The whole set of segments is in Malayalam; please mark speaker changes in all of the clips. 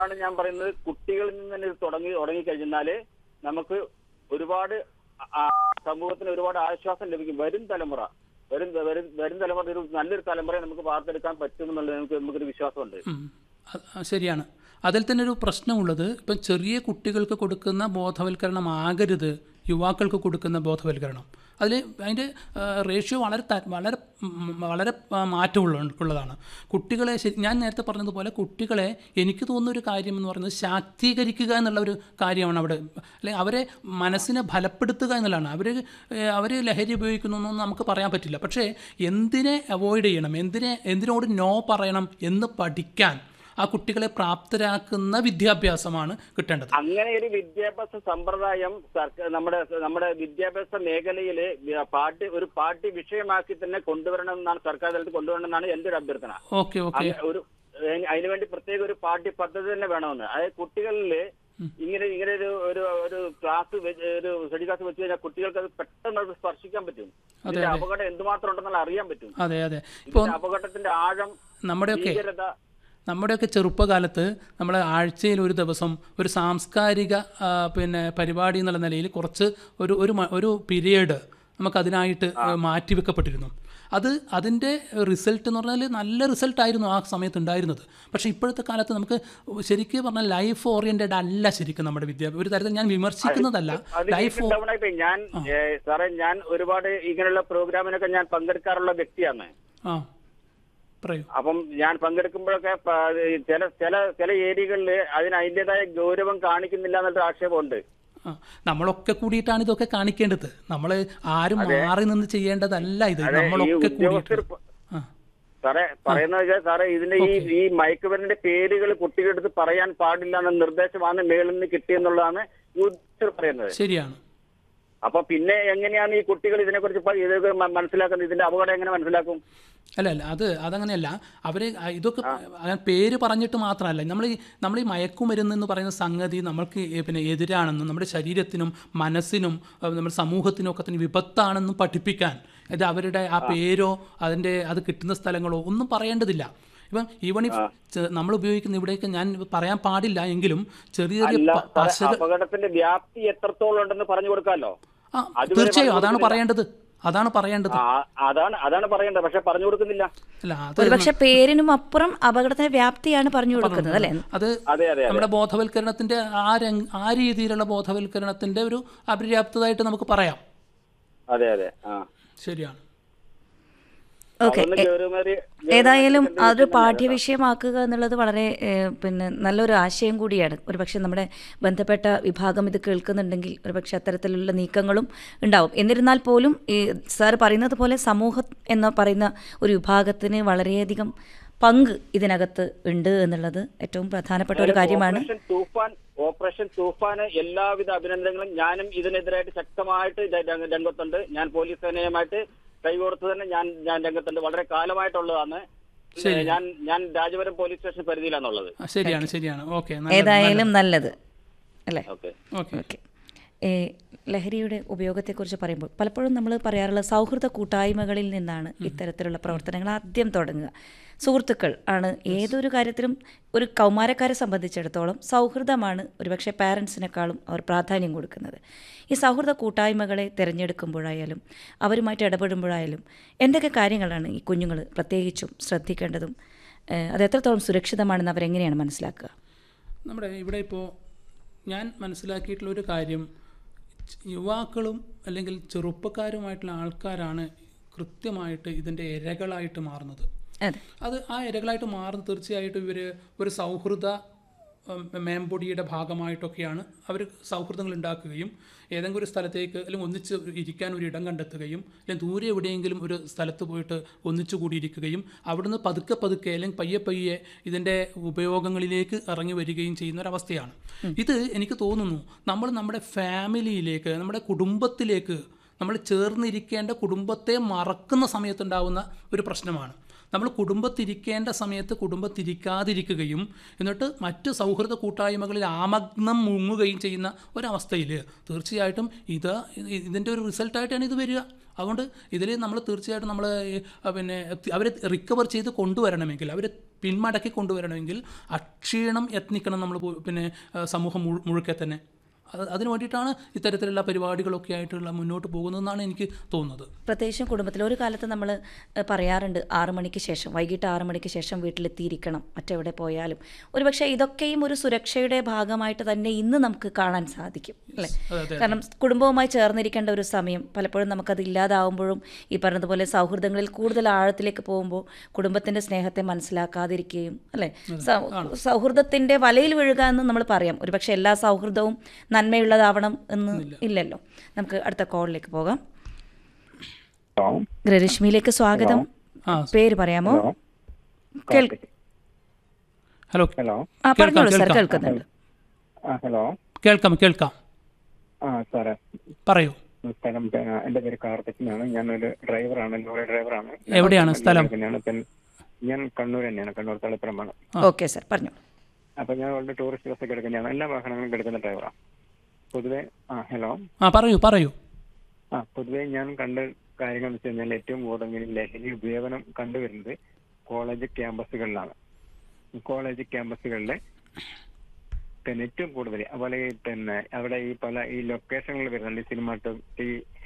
Speaker 1: ആണ് ഞാൻ പറയുന്നത് കുട്ടികളിൽ നിന്ന് തന്നെ ഇത് തുടങ്ങി തുടങ്ങിക്കഴിഞ്ഞാല് നമുക്ക് ഒരുപാട് ആ- സമൂഹത്തിന് ഒരുപാട് ആശ്വാസം ലഭിക്കും വരും തലമുറ വരും വരും വരും തലമുറ ഒരു നല്ലൊരു തലമുറയെ നമുക്ക് വാർത്തെടുക്കാൻ പറ്റുമെന്നുള്ളത് നമുക്ക് നമുക്കൊരു വിശ്വാസമുണ്ട്
Speaker 2: ഉം. അത് ആ, ശരിയാണ് അതിൽ തന്നെ ഒരു പ്രശ്നമുള്ളത് ഇപ്പം ചെറിയ കുട്ടികൾക്ക് കൊടുക്കുന്ന ബോധവൽക്കരണം ആകരുത് യുവാക്കൾക്ക് കൊടുക്കുന്ന ബോധവൽക്കരണം അതിൽ അതിൻ്റെ റേഷ്യോ വളരെ ത- വളരെ ഉം, വളരെ ആ, മാറ്റമുള്ള ഉള്ളതാണ് കുട്ടികളെ ശരി ഞാൻ നേരത്തെ പറഞ്ഞതുപോലെ കുട്ടികളെ എനിക്ക് തോന്നുന്ന ഒരു കാര്യം എന്ന് പറയുന്നത് ശാക്തീകരിക്കുക എന്നുള്ള ഒരു കാര്യമാണ് അവിടെ അല്ലെങ്കിൽ അവരെ മനസ്സിനെ ഫലപ്പെടുത്തുക എന്നുള്ളതാണ് അവർ അവർ ലഹരി ഉപയോഗിക്കുന്നു എന്നൊന്നും നമുക്ക് പറയാൻ പറ്റില്ല പക്ഷേ എന്തിനെ അവോയ്ഡ് ചെയ്യണം എന്തിനെ എന്തിനോട് നോ പറയണം എന്ന് പഠിക്കാൻ ആ കുട്ടികളെ പ്രാപ്തരാക്കുന്ന വിദ്യാഭ്യാസമാണ് കിട്ടേണ്ടത്
Speaker 1: അങ്ങനെ ഒരു വിദ്യാഭ്യാസ സമ്പ്രദായം സർക്കാർ നമ്മുടെ നമ്മുടെ വിദ്യാഭ്യാസ മേഖലയില് വ്യ- പാഠ്യ ഒരു പാഠ്യ വിഷയമാക്കി തന്നെ കൊണ്ടുവരണം എന്നാണ് സർക്കാർ തലത്തിൽ കൊണ്ടുവരണം എന്നാണ് എന്റെ ഒരു അഭ്യർത്ഥന
Speaker 2: ഓക്കെ ഓക്കെ
Speaker 1: അങ്ങ- ഒരു ഏ- അതിനുവേണ്ടി പ്രത്യേക ഒരു പാഠ്യ പദ്ധതി തന്നെ വേണമെന്ന് അതായത് കുട്ടികളിൽ ഇങ്ങനെ ഇങ്ങനെ ഒരു ഒരു ഒരു ക്ലാസ് വെച്ച്- ഒരു സ്റ്റഡി ക്ലാസ് വെച്ച് കഴിഞ്ഞാൽ കുട്ടികൾക്ക് അത് പെട്ടെന്ന് അത് സ്പർശിക്കാൻ പറ്റും ഇതിന്റെ അപകടം എന്തുമാത്രം ഉണ്ടെന്നുള്ള അറിയാൻ പറ്റും
Speaker 2: അതെ അതെ ഇപ്പോൾ
Speaker 1: ഇതിന്റെ അപകടത്തിന്റെ ആഴം
Speaker 2: നമ്മുടെയൊക്കെ
Speaker 1: ഭീകരത
Speaker 2: നമ്മുടെയൊക്കെ ചെറുപ്പകാലത്ത് നമ്മൾ ആഴ്ചയിൽ ഒരു ദിവസം ഒരു സാംസ്കാരിക ആ, പിന്നെ പരിപാടി എന്നുള്ള നിലയിൽ കുറച്ച് ഒരു ഒരു മ- ഒരു പീരിയഡ് നമുക്കതിനായിട്ട് മാറ്റിവെക്കപ്പെട്ടിരുന്നു അത് അതിൻ്റെ റിസൾട്ട് എന്ന് പറഞ്ഞാൽ നല്ല റിസൾട്ടായിരുന്നു ആ സമയത്ത് ഉണ്ടായിരുന്നത് പക്ഷേ ഇപ്പോഴത്തെ കാലത്ത് നമുക്ക് ശരിക്കും പറഞ്ഞാൽ ലൈഫ് ഓറിയൻറ്റഡ് അല്ല ശരിക്കും നമ്മുടെ വിദ്യാഭ്യാസം ഒരു തരത്തിൽ ഞാൻ വിമർശിക്കുന്നതല്ല
Speaker 1: അത്
Speaker 2: ലൈഫ്
Speaker 1: ഡൗൺ ആയിപ്പോയി ഞാൻ ഏ, സാറേ ഞാൻ ഒരുപാട് ഇങ്ങനെയുള്ള പ്രോഗ്രാമിനൊക്കെ ഞാൻ പങ്കെടുക്കാറുള്ള വ്യക്തിയാണ്
Speaker 2: ആ പറയൂ
Speaker 1: അപ്പം ഞാൻ പങ്കെടുക്കുമ്പോഴൊക്കെ പ- ചില ചില ചില ഏരിയകളിൽ അതിന് അതിൻ്റെതായ ഗൗരവം കാണിക്കുന്നില്ല എന്നൊരു ആക്ഷേപമുണ്ട്
Speaker 2: ആ നമ്മളൊക്കെ കൂടിയിട്ടാണ് ഇതൊക്കെ കാണിക്കേണ്ടത് നമ്മൾ ആരും മാറി നിന്ന് ചെയ്യേണ്ടതല്ല ഇത്
Speaker 1: അതെ, ഈ
Speaker 2: നമ്മളൊക്കെ
Speaker 1: ഉദ്യോഗസ്ഥർ
Speaker 2: കൂടിയിട്ട്
Speaker 1: പ-
Speaker 2: ആ
Speaker 1: സാറേ പറയുന്നത് വെച്ചാൽ സാറേ ഇതിന്റെ ഈ ഈ മയക്കുമരുന്നിന്റെ പേരുകൾ കുട്ടികളുടെ അടുത്ത് പറയാൻ പാടില്ല എന്ന നിർദ്ദേശമാണ് മേളിൽ നിന്ന് കിട്ടിയെന്നുള്ളതാണ് ഈ ഉദ്യോഗസ്ഥർ പറയുന്നത്
Speaker 2: ശരിയാണ്
Speaker 1: അപ്പൊ പിന്നെ എങ്ങനെയാണ് ഈ കുട്ടികൾ ഇതിനെക്കുറിച്ച് പ- ഇതൊക്കെ മ- മനസ്സിലാക്കുന്നത് ഇതിന്റെ അപകടം എങ്ങനെ മനസ്സിലാക്കും
Speaker 2: അല്ല അല്ല അത് അതങ്ങനെയല്ല അവർ ഇതൊക്കെ ആ പേര് പറഞ്ഞിട്ട് മാത്രമല്ല നമ്മൾ ഈ നമ്മൾ ഈ മയക്കുമരുന്ന് എന്ന് പറയുന്ന സംഗതി നമ്മൾക്ക് ഈ പിന്നെ എതിരാണെന്നും നമ്മുടെ ശരീരത്തിനും മനസ്സിനും ആ, നമ്മുടെ സമൂഹത്തിനും ഒക്കെ തന്നെ വിപത്താണെന്നും പഠിപ്പിക്കാൻ ഇത് അവരുടെ ആ പേരോ അതിൻ്റെ അത് കിട്ടുന്ന സ്ഥലങ്ങളോ ഒന്നും പറയേണ്ടതില്ല ഇപ്പം ഈവൺ ഇഫ് നമ്മൾ ഉപയോഗിക്കുന്ന ഇവിടേക്ക് ഞാൻ പറയാൻ പാടില്ല എങ്കിലും ചെറിയ ചെറിയ
Speaker 1: അല്ല
Speaker 2: പ-
Speaker 1: സാറേ,
Speaker 2: പശകൾ
Speaker 1: അപകടത്തിന്റെ വ്യാപ്തി എത്രത്തോളം ഉണ്ടെന്ന് പറഞ്ഞു കൊടുക്കാമല്ലോ
Speaker 2: ആ
Speaker 1: അതുവരെ
Speaker 2: തീർച്ചയായും
Speaker 1: പറഞ്ഞു
Speaker 2: അതാണ്
Speaker 1: കൊടുക്കുന്നില്ല.
Speaker 2: പറയേണ്ടത് അതാണ് പറയേണ്ടത്
Speaker 1: ആ, അതാണ് അതാണ് പറയേണ്ടത് പക്ഷെ പറഞ്ഞു കൊടുക്കുന്നില്ല
Speaker 2: അല്ല അത്
Speaker 3: ഒരുപക്ഷെ പേരിനും അപ്പുറം അപകടത്തിന്റെ വ്യാപ്തിയാണ് പറഞ്ഞു കൊടുക്കുന്നത് അല്ലേ
Speaker 2: അത്
Speaker 1: അതെ അതെ
Speaker 2: നമ്മുടെ ബോധവൽക്കരണത്തിന്റെ ആ രംഗ് ആ രീതിയിലുള്ള ബോധവൽക്കരണത്തിന്റെ ഒരു അപര്യാപ്തതായിട്ട് നമുക്ക് പറയാം
Speaker 1: അതെ അതെ ആ
Speaker 2: ശരിയാണ്
Speaker 3: ഓക്കെ
Speaker 1: അതൊന്ന് ഗൗരവമേറിയ
Speaker 3: ഏതായാലും അതൊരു പാഠ്യവിഷയമാക്കുക എന്നുള്ളത് വളരെ ഏഹ്, പിന്നെ നല്ലൊരു ആശയം കൂടിയാണ് ഒരുപക്ഷെ നമ്മുടെ ബന്ധപ്പെട്ട വിഭാഗം ഇത് കേൾക്കുന്നുണ്ടെങ്കിൽ ഒരുപക്ഷെ അത്തരത്തിലുള്ള നീക്കങ്ങളും ഉണ്ടാവും എന്നിരുന്നാൽ പോലും ഈ സാർ പറയുന്നത് പോലെ സമൂഹം എന്ന് പറയുന്ന ഒരു വിഭാഗത്തിന് വളരെയധികം പങ്ക് ഇതിനകത്ത് ഉണ്ട് എന്നുള്ളത് ഏറ്റവും പ്രധാനപ്പെട്ട ഒരു കാര്യമാണ്
Speaker 1: ഓപ്പറേഷൻ തൂഫാൻ ഓപ്പറേഷൻ തൂഫാന് എല്ലാവിധ അഭിനന്ദനങ്ങളും ഞാനും ഇതിനെതിരായിട്ട് ശക്തമായിട്ട് ര- രംഗ- രംഗത്തുണ്ട് ഞാൻ പോലീസ് സേനയുമായിട്ട് കൈകോർത്ത് തന്നെ ഞാൻ ഞാൻ രംഗത്തുണ്ട് വളരെ കാലമായിട്ടുള്ളതാണ് ഞാൻ ഞാൻ രാജപുരം പോലീസ് സ്റ്റേഷൻ പരിധിയിലാണുള്ളത്
Speaker 2: ആ, ശരിയാണ് ശരിയാണ് ഓക്കെ
Speaker 3: ഏതായാലും നല്ലത് അല്ലേ
Speaker 1: ഓക്കെ
Speaker 2: ഓക്കെ
Speaker 3: ഓക്കെ ഏ, ലഹരിയുടെ ഉപയോഗത്തെക്കുറിച്ച് പറയുമ്പോൾ പലപ്പോഴും നമ്മൾ പറയാറുള്ള സൗഹൃദ കൂട്ടായ്മകളിൽ നിന്നാണ് ഇത്തരത്തിലുള്ള പ്രവർത്തനങ്ങൾ ആദ്യം തുടങ്ങുക സുഹൃത്തുക്കൾ ആണ് ഏതൊരു കാര്യത്തിലും ഒരു കൗമാരക്കാരെ സംബന്ധിച്ചിടത്തോളം സൗഹൃദമാണ് ഒരുപക്ഷെ പാരൻസിനേക്കാളും അവർ പ്രാധാന്യം കൊടുക്കുന്നത് ഈ സൗഹൃദ കൂട്ടായ്മകളെ തിരഞ്ഞെടുക്കുമ്പോഴായാലും അവരുമായിട്ട് ഇടപെടുമ്പോഴായാലും എന്തൊക്കെ കാര്യങ്ങളാണ് ഈ കുഞ്ഞുങ്ങൾ പ്രത്യേകിച്ചും ശ്രദ്ധിക്കേണ്ടതും ഏ, അത് എത്രത്തോളം സുരക്ഷിതമാണെന്ന് അവരെങ്ങനെയാണ് മനസ്സിലാക്കുക
Speaker 2: നമ്മുടെ ഇവിടെ ഇപ്പോൾ ഞാൻ മനസ്സിലാക്കിയിട്ടുള്ള ഒരു കാര്യം യുവാക്കളും അല്ലെങ്കിൽ ചെറുപ്പക്കാരുമായിട്ടുള്ള ആൾക്കാരാണ് കൃത്യമായിട്ട് ഇതിൻ്റെ ഇരകളായിട്ട് മാറുന്നത്
Speaker 3: അതെ
Speaker 2: അത് ആ ഇരകളായിട്ട് മാറുന്ന തീർച്ചയായിട്ടും ഇവർ ഒരു സൗഹൃദ ഉം, മേമ്പൊടിയുടെ ഭാഗമായിട്ടൊക്കെയാണ് അവർ സൗഹൃദങ്ങൾ ഉണ്ടാക്കുകയും ഏതെങ്കിലും ഒരു സ്ഥലത്തേക്ക് അല്ലെങ്കിൽ ഒന്നിച്ച് ഇരിക്കാൻ ഒരു ഇടം കണ്ടെത്തുകയും അല്ലെങ്കിൽ ദൂരെ എവിടെയെങ്കിലും ഒരു സ്ഥലത്ത് പോയിട്ട് ഒന്നിച്ചു കൂടിയിരിക്കുകയും അവിടുന്ന് പതുക്കെ പതുക്കെ അല്ലെങ്കിൽ പയ്യെ പയ്യെ ഇതിൻ്റെ ഉപയോഗങ്ങളിലേക്ക് ഇറങ്ങി വരികയും ചെയ്യുന്ന ഒരവസ്ഥയാണ് ഇത് എനിക്ക് തോന്നുന്നു നമ്മൾ നമ്മുടെ ഫാമിലിയിലേക്ക് നമ്മുടെ കുടുംബത്തിലേക്ക് നമ്മൾ ചേർന്നിരിക്കേണ്ട കുടുംബത്തെ മറക്കുന്ന സമയത്തുണ്ടാവുന്ന ഒരു പ്രശ്നമാണ് നമ്മൾ കുടുംബത്തിരിക്കേണ്ട സമയത്ത് കുടുംബത്തിരിക്കാതിരിക്കുകയും എന്നിട്ട് മറ്റ് സൗഹൃദ കൂട്ടായ്മകളിൽ ആമഗ്നം മുങ്ങുകയും ചെയ്യുന്ന ഒരവസ്ഥയിൽ തീർച്ചയായിട്ടും ഇത് ഇതിൻ്റെ ഒരു റിസൾട്ടായിട്ടാണ് ഇത് വരിക അതുകൊണ്ട് ഇതിൽ നമ്മൾ തീർച്ചയായിട്ടും നമ്മൾ പിന്നെ അവരെ റിക്കവർ ചെയ്ത് കൊണ്ടുവരണമെങ്കിൽ അവരെ പിന്മടക്കി കൊണ്ടുവരണമെങ്കിൽ അക്ഷീണം യത്നിക്കണം നമ്മൾ പിന്നെ ആ, സമൂഹം മുഴു- മുഴുക്കെ തന്നെ അത് അതിന് വേണ്ടിയിട്ടാണ് ഇത്തരത്തിലുള്ള പരിപാടികളൊക്കെ ആയിട്ടുള്ള മുന്നോട്ട് പോകുന്നതെന്നാണ് എനിക്ക് തോന്നുന്നത്
Speaker 3: പ്രത്യേകിച്ചും കുടുംബത്തിൽ ഒരു കാലത്ത് നമ്മൾ പറയാറുണ്ട് ആറു മണിക്ക് ശേഷം വൈകിട്ട് ആറു മണിക്ക് ശേഷം വീട്ടിലെത്തിയിരിക്കണം മറ്റെവിടെ പോയാലും ഒരുപക്ഷെ ഇതൊക്കെയും ഒരു സുരക്ഷയുടെ ഭാഗമായിട്ട് തന്നെ ഇന്ന് നമുക്ക് കാണാൻ സാധിക്കും അല്ലേ
Speaker 2: അതെ, അതെ.
Speaker 3: കാരണം കുടുംബവുമായി ചേർന്നിരിക്കേണ്ട ഒരു സമയം പലപ്പോഴും നമുക്കത് ഇല്ലാതാവുമ്പോഴും ഈ പറഞ്ഞതുപോലെ സൗഹൃദങ്ങളിൽ കൂടുതൽ ആഴത്തിലേക്ക് പോകുമ്പോൾ കുടുംബത്തിൻ്റെ സ്നേഹത്തെ മനസ്സിലാക്കാതിരിക്കുകയും അല്ലേ സൗ- സൗഹൃദത്തിൻ്റെ വലയിൽ വീഴുക എന്ന് നമ്മൾ പറയാം ഒരുപക്ഷെ എല്ലാ സൗഹൃദവും നന്മയുള്ളതാവണം എന്ന് ഇല്ലല്ലോ നമുക്ക് അടുത്ത കോളിലേക്ക് പോകാം
Speaker 4: ഹലോ
Speaker 3: ഗൃഹരശ്മിയിലേക്ക് സ്വാഗതം
Speaker 2: ആ
Speaker 3: പേര് പറയാമോ
Speaker 4: ഹലോ
Speaker 3: കേൾ
Speaker 2: ഹലോ
Speaker 4: ഹലോ
Speaker 3: ആ
Speaker 2: കേൾക്കാം,
Speaker 3: പറഞ്ഞോളൂ സാർ
Speaker 2: കേൾക്കാം.
Speaker 3: കേൾക്കുന്നുണ്ട്
Speaker 4: ആ ഹലോ
Speaker 2: കേൾക്കാം കേൾക്കാം
Speaker 4: ആ സാറേ
Speaker 2: പറയൂ
Speaker 4: സ്ഥലം ആ, എൻ്റെ പേര് കാർത്തികനാണ് ഞാനൊരു ഡ്രൈവറാണ് ലോറി ഡ്രൈവറാണ്
Speaker 2: എവിടെയാണ് സ്ഥലം?
Speaker 4: തന്നെയാണ് പിന്നെ ഞാൻ കണ്ണൂർ തന്നെയാണ് കണ്ണൂർ തളിപ്പുറമാണ്
Speaker 3: ഓക്കെ സാർ പറഞ്ഞു
Speaker 4: അപ്പൊ ഞാൻ വളരെ ടൂറിസ്റ്റ് ബസ്സൊക്കെ എടുക്കുന്നതാണ് എല്ലാ വാഹനങ്ങളും എടുക്കുന്ന ഡ്രൈവറാണ് പൊതുവെ ആ ഹലോ
Speaker 2: ആ പറയൂ പറയൂ
Speaker 4: ആ പൊതുവെ ഞാൻ കണ്ട കാര്യങ്ങൾ എന്ന് വെച്ച് കഴിഞ്ഞാൽ ഏറ്റവും കൂടുതൽ ലഹരി ഉപയോഗം കണ്ടുവരുന്നത് കോളേജ് ക്യാമ്പസുകളിലാണ് കോളേജ് ക്യാമ്പസുകളിലെ പിന്നെ ഏറ്റവും കൂടുതൽ അതുപോലെ ഈ പിന്നെ അവിടെ ഈ പല ഈ ലൊക്കേഷനുകൾ വരുന്നുണ്ട് സിനിമ ഈ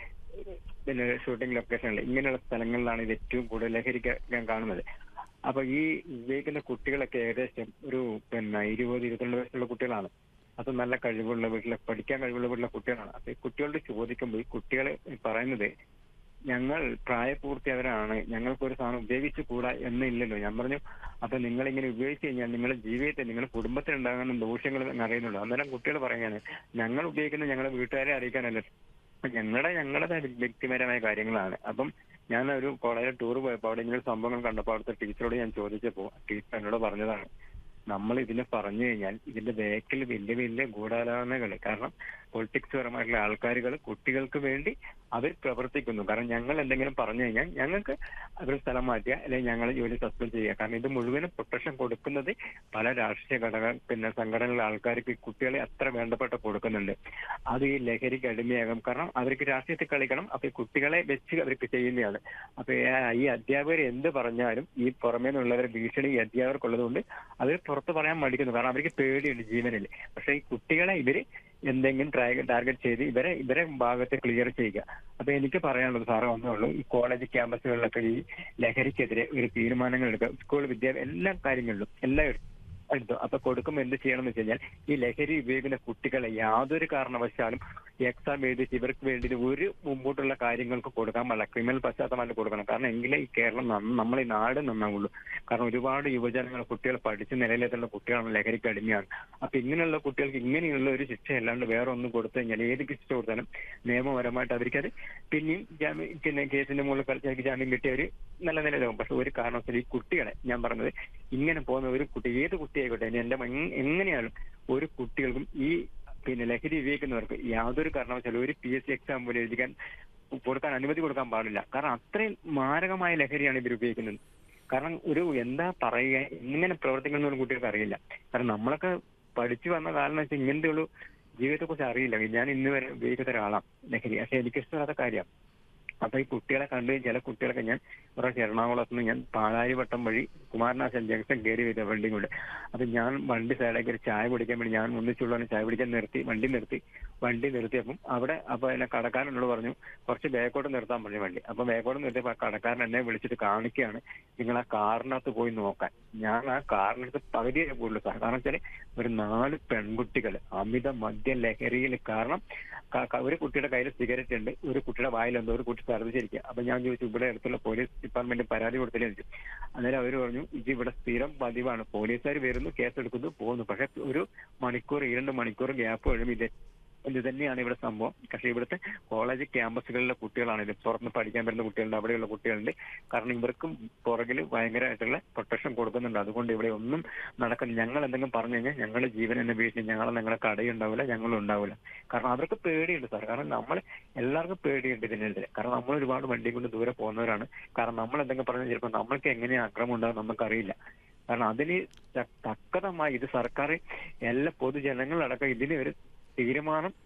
Speaker 4: പിന്നെ ഷൂട്ടിംഗ് ലൊക്കേഷനുകൾ ഇങ്ങനെയുള്ള സ്ഥലങ്ങളിലാണ് ഇത് ഏറ്റവും കൂടുതൽ ലഹരിക്ക് ഞാൻ കാണുന്നത് അപ്പൊ ഈ ഉപയോഗിക്കുന്ന കുട്ടികളൊക്കെ ഏകദേശം ഒരു പിന്നെ ഇരുപത് ഇരുപത്തിരണ്ട് വയസ്സുള്ള കുട്ടികളാണ് അത് നല്ല കഴിവുള്ള വീട്ടിലെ പഠിക്കാൻ കഴിവുള്ള വീട്ടിലെ കുട്ടികളാണ് അപ്പൊ ഈ കുട്ടികളോട് ചോദിക്കുമ്പോൾ ഈ കുട്ടികൾ പറയുന്നത് ഞങ്ങൾ പ്രായപൂർത്തിയവരാണ് ഞങ്ങൾക്കൊരു സാധനം ഉപയോഗിച്ചു കൂടാ എന്നില്ലല്ലോ ഞാൻ പറഞ്ഞു അപ്പൊ നിങ്ങൾ ഇങ്ങനെ ഉപയോഗിച്ച് കഴിഞ്ഞാൽ നിങ്ങളുടെ ജീവിതത്തിൽ നിങ്ങളുടെ കുടുംബത്തിൽ ഉണ്ടാകുന്ന ദോഷങ്ങൾ അറിയുന്നുള്ളൂ അന്നേരം കുട്ടികൾ പറയുകയാണ് ഞങ്ങൾ ഉപയോഗിക്കുന്നത് ഞങ്ങളുടെ വീട്ടുകാരെ അറിയിക്കാനല്ല അപ്പൊ ഞങ്ങളുടെ ഞങ്ങളുടെ വ്യക്തിപരമായ കാര്യങ്ങളാണ് അപ്പം ഞാൻ ഒരു കോളേജിൽ ടൂർ പോയപ്പോൾ അവിടെ ഇങ്ങനെ സംഭവങ്ങൾ കണ്ടപ്പോൾ അവിടുത്തെ ടീച്ചറോട് ഞാൻ ചോദിച്ചപ്പോൾ ടീച്ചർ എന്നോട് പറഞ്ഞതാണ് നമ്മൾ ഇതിനെ പറഞ്ഞു കഴിഞ്ഞാൽ ഇതിന്റെ ബാക്കിൽ വലിയ വലിയ ഗൂഢാലോചനകൾ കാരണം പൊളിറ്റിക്സ് പരമായിട്ടുള്ള ആൾക്കാരുകൾ കുട്ടികൾക്ക് വേണ്ടി അവർ പ്രവർത്തിക്കുന്നു കാരണം ഞങ്ങൾ എന്തെങ്കിലും പറഞ്ഞു കഴിഞ്ഞാൽ ഞങ്ങൾക്ക് അവർ സ്ഥലം മാറ്റുക അല്ലെങ്കിൽ ഞങ്ങൾ ജോലി സസ്പെൻഡ് ചെയ്യുക കാരണം ഇത് മുഴുവനും പ്രൊട്ടക്ഷൻ കൊടുക്കുന്നത് പല രാഷ്ട്രീയ ഘടക പിന്നെ സംഘടനകളിലെ ആൾക്കാർക്ക് ഈ കുട്ടികളെ അത്ര വേണ്ടപ്പെട്ട കൊടുക്കുന്നുണ്ട് അത് ഈ ലഹരിക്ക് അടിമയാകും കാരണം അവർക്ക് രാഷ്ട്രീയത്തിൽ കളിക്കണം അപ്പൊ ഈ കുട്ടികളെ വെച്ച് അവർക്ക് ചെയ്യുന്നതാണ് അപ്പൊ ഈ- ഈ അധ്യാപകർ എന്ത് പറഞ്ഞാലും ഈ പുറമേ നിന്നുള്ളവരെ ഭീഷണി ഈ അധ്യാപകർക്കുള്ളതുകൊണ്ട് അവർ പുറത്ത് പറയാൻ മടിക്കുന്നു കാരണം അവർക്ക് പേടിയുണ്ട് ജീവനിൽ പക്ഷെ ഈ കുട്ടികളെ ഇവര് എന്തെങ്കിലും ടാർഗറ്റ് ചെയ്ത് ഇവരെ ഇവരെ ഭാഗത്തെ ക്ലിയർ ചെയ്യുക അപ്പൊ എനിക്ക് പറയാനുള്ളത് സാറേ ഒന്നേ ഉള്ളൂ ഈ കോളേജ് ക്യാമ്പസുകളിലൊക്കെ ഈ ലഹരിക്കെതിരെ ഒരു തീരുമാനങ്ങൾ എടുക്കുക സ്കൂൾ വിദ്യാഭ്യാസം എല്ലാ കാര്യങ്ങളിലും എല്ലാ എടുത്തു അപ്പൊ കൊടുക്കുമ്പോൾ എന്ത് ചെയ്യണം എന്ന് വെച്ച് കഴിഞ്ഞാൽ ഈ ലഹരി ഉപയോഗിക്കുന്ന കുട്ടികളെ യാതൊരു കാരണവശാലും എക്സാം എഴുതിച്ച് ഇവർക്ക് വേണ്ടി ഒരു മുമ്പോട്ടുള്ള കാര്യങ്ങൾക്ക് കൊടുക്കാൻ പാടില്ല ക്രിമിനൽ പശ്ചാത്തലമായിട്ട് കൊടുക്കണം കാരണം എങ്കിലേ ഈ കേരളം നന്ന- നമ്മളെ ഈ നാട് നന്നാവുള്ളൂ കാരണം ഒരുപാട് യുവജനങ്ങൾ കുട്ടികൾ പഠിച്ച് നിലയിലെത്തുന്ന കുട്ടികളാണ് ലഹരിക്ക് അടിമയാണ് അപ്പൊ ഇങ്ങനെയുള്ള കുട്ടികൾക്ക് ഇങ്ങനെയുള്ള ഒരു ശിക്ഷ അല്ലാണ്ട് വേറെ ഒന്നും കൊടുത്തു കഴിഞ്ഞാൽ ഏത് ശിക്ഷ കൊടുത്താലും നിയമപരമായിട്ട് അവർക്കത് പിന്നെയും ജാമ്യം പിന്നെ കേസിന്റെ മുകളിൽ കളിച്ചാക്കി ജാമ്യം കിട്ടിയവര് നല്ല നിലയിലാവും പക്ഷെ ഒരു കാരണവശാലും ഈ കുട്ടികളെ ഞാൻ പറഞ്ഞത് ഇങ്ങനെ പോകുന്ന ഒരു കുട്ടി ഏത് കുട്ടിയായിക്കോട്ടെ ഇനി എന്റെ മ- എങ്ങനെയാലും ഒരു കുട്ടികൾക്കും ഈ പിന്നെ ലഹരി ഉപയോഗിക്കുന്നവർക്ക് യാതൊരു കാരണവശാലും ഒരു പി എസ് സി എക്സാം പോലും എഴുതിക്കാൻ കൊടുക്കാൻ അനുമതി കൊടുക്കാൻ പാടില്ല കാരണം അത്രയും മാരകമായ ലഹരിയാണ് ഇവർ ഉപയോഗിക്കുന്നത് കാരണം ഒരു എന്താ പറയുക എങ്ങനെ പ്രവർത്തിക്കുന്ന ഒരു കുട്ടികൾക്ക് അറിയില്ല കാരണം നമ്മളൊക്കെ പഠിച്ചു വന്ന കാലം എന്ന് വെച്ചാൽ ഇങ്ങനത്തെ ഒരു ജീവിതത്തെ കുറിച്ച് അറിയില്ല ഞാൻ ഇന്ന് വരെ ഉപയോഗിക്കുന്ന ഒരാളാണ് ലഹരി പക്ഷെ എനിക്ക് ഇഷ്ടമില്ലാത്ത കാര്യം അപ്പൊ ഈ കുട്ടികളെ കണ്ടു ചില കുട്ടികളൊക്കെ ഞാൻ കുറെ എറണാകുളത്ത് നിന്ന് ഞാൻ പാലാരിവട്ടം വഴി കുമാരനാശൻ ജംഗ്ഷൻ കയറി വരിക വണ്ടി കൊണ്ട് അപ്പൊ ഞാൻ വണ്ടി സൈഡിലേക്ക് ഒരു ചായ കുടിക്കാൻ വേണ്ടി ഞാൻ ഒന്നിച്ചുള്ളവനെ ചായ കുടിക്കാൻ നിർത്തി വണ്ടി നിർത്തി വണ്ടി നിർത്തിയപ്പം അവിടെ അപ്പൊ എന്നെ കടക്കാരനോട് പറഞ്ഞു കുറച്ച് ബാക്കോട്ട് നിർത്താൻ പറഞ്ഞു വണ്ടി അപ്പൊ ബാക്കോട്ട് നിർത്തിയപ്പോ ആ കടക്കാരൻ എന്നെ വിളിച്ചിട്ട് കാണിക്കുകയാണ് നിങ്ങൾ ആ കാറിനകത്ത് പോയി നോക്കാൻ ഞാൻ ആ കാറിനകത്ത് പകുതിയെ കൂടുതൽ സാർ കാരണം വെച്ചാല് ഒരു നാല് പെൺകുട്ടികൾ അമിത മദ്യ ലഹരിയിൽ കാരണം ക- ക- ഒരു കുട്ടിയുടെ കയ്യിൽ സിഗരറ്റ് ഉണ്ട് ഒരു കുട്ടിയുടെ വായിൽ എന്തോ ഒരു കുട്ടി ഛർദ്ദിച്ചിരിക്കുക അപ്പൊ ഞാൻ ചോദിച്ചു ഇവിടെ അടുത്തുള്ള പോലീസ് ഡിപ്പാർട്ട്മെന്റ് പരാതി കൊടുത്തില്ലേ എന്ന് ചോദിച്ചു അന്നേരം അവർ പറഞ്ഞു ഇത് ഇവിടെ സ്ഥിരം പതിവാണ് പോലീസുകാർ വരുന്നു കേസെടുക്കുന്നു പോകുന്നു പക്ഷെ ഒരു മണിക്കൂർ ഈ രണ്ട് മണിക്കൂർ ഗ്യാപ്പ് കഴിയുമ്പോൾ ഇത് ഇത് തന്നെയാണ് ഇവിടെ സംഭവം പക്ഷേ ഇവിടുത്തെ കോളേജ് ക്യാമ്പസുകളിലെ കുട്ടികളാണ് ഇത് പുറത്ത് പഠിക്കാൻ വരുന്ന കുട്ടികളുണ്ട് അവിടെയുള്ള കുട്ടികളുണ്ട് കാരണം ഇവർക്കും പുറകിൽ ഭയങ്കരമായിട്ടുള്ള പ്രൊട്ടക്ഷൻ കൊടുക്കുന്നുണ്ട് അതുകൊണ്ട് ഇവിടെ ഒന്നും നടക്കുന്നില്ല ഞങ്ങൾ എന്തെങ്കിലും പറഞ്ഞു കഴിഞ്ഞാൽ ഞങ്ങളുടെ ജീവൻ എന്നെ ഭീഷണി ഞങ്ങളെ ഞങ്ങളുടെ കടയുണ്ടാവില്ല ഞങ്ങളും ഉണ്ടാവില്ല കാരണം അവർക്ക് പേടിയുണ്ട് സാർ കാരണം നമ്മൾ എല്ലാവർക്കും പേടിയുണ്ട് ഇതിനെതിരെ കാരണം നമ്മൾ ഒരുപാട് വണ്ടി കൊണ്ട് ദൂരെ പോകുന്നവരാണ് കാരണം നമ്മൾ എന്തെങ്കിലും പറഞ്ഞാൽ ചിലപ്പോൾ നമ്മൾക്ക് എങ്ങനെ ആക്രമണം ഉണ്ടാകും നമുക്കറിയില്ല കാരണം അതിന് ത- തക്കതമായി ഇത് സർക്കാർ എല്ലാ പൊതുജനങ്ങളടക്കം ഇതിന് ഒരു തീരുമാനം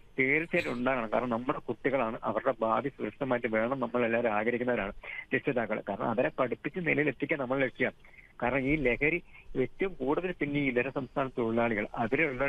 Speaker 4: തീർച്ചയായിട്ടും ഉണ്ടാകണം കാരണം നമ്മുടെ കുട്ടികളാണ് അവരുടെ ഭാവി സുരക്ഷിതമായിട്ട് വേണം നമ്മൾ എല്ലാവരും ആഗ്രഹിക്കുന്നവരാണ് രക്ഷിതാക്കൾ കാരണം അവരെ പഠിപ്പിച്ച് നിലയിൽ എത്തിക്കാൻ നമ്മൾ ലക്ഷ്യം കാരണം ഈ ലഹരി ഏറ്റവും കൂടുതൽ പിന്നെ ഈ ഇതര സംസ്ഥാന തൊഴിലാളികൾ അവരുള്ള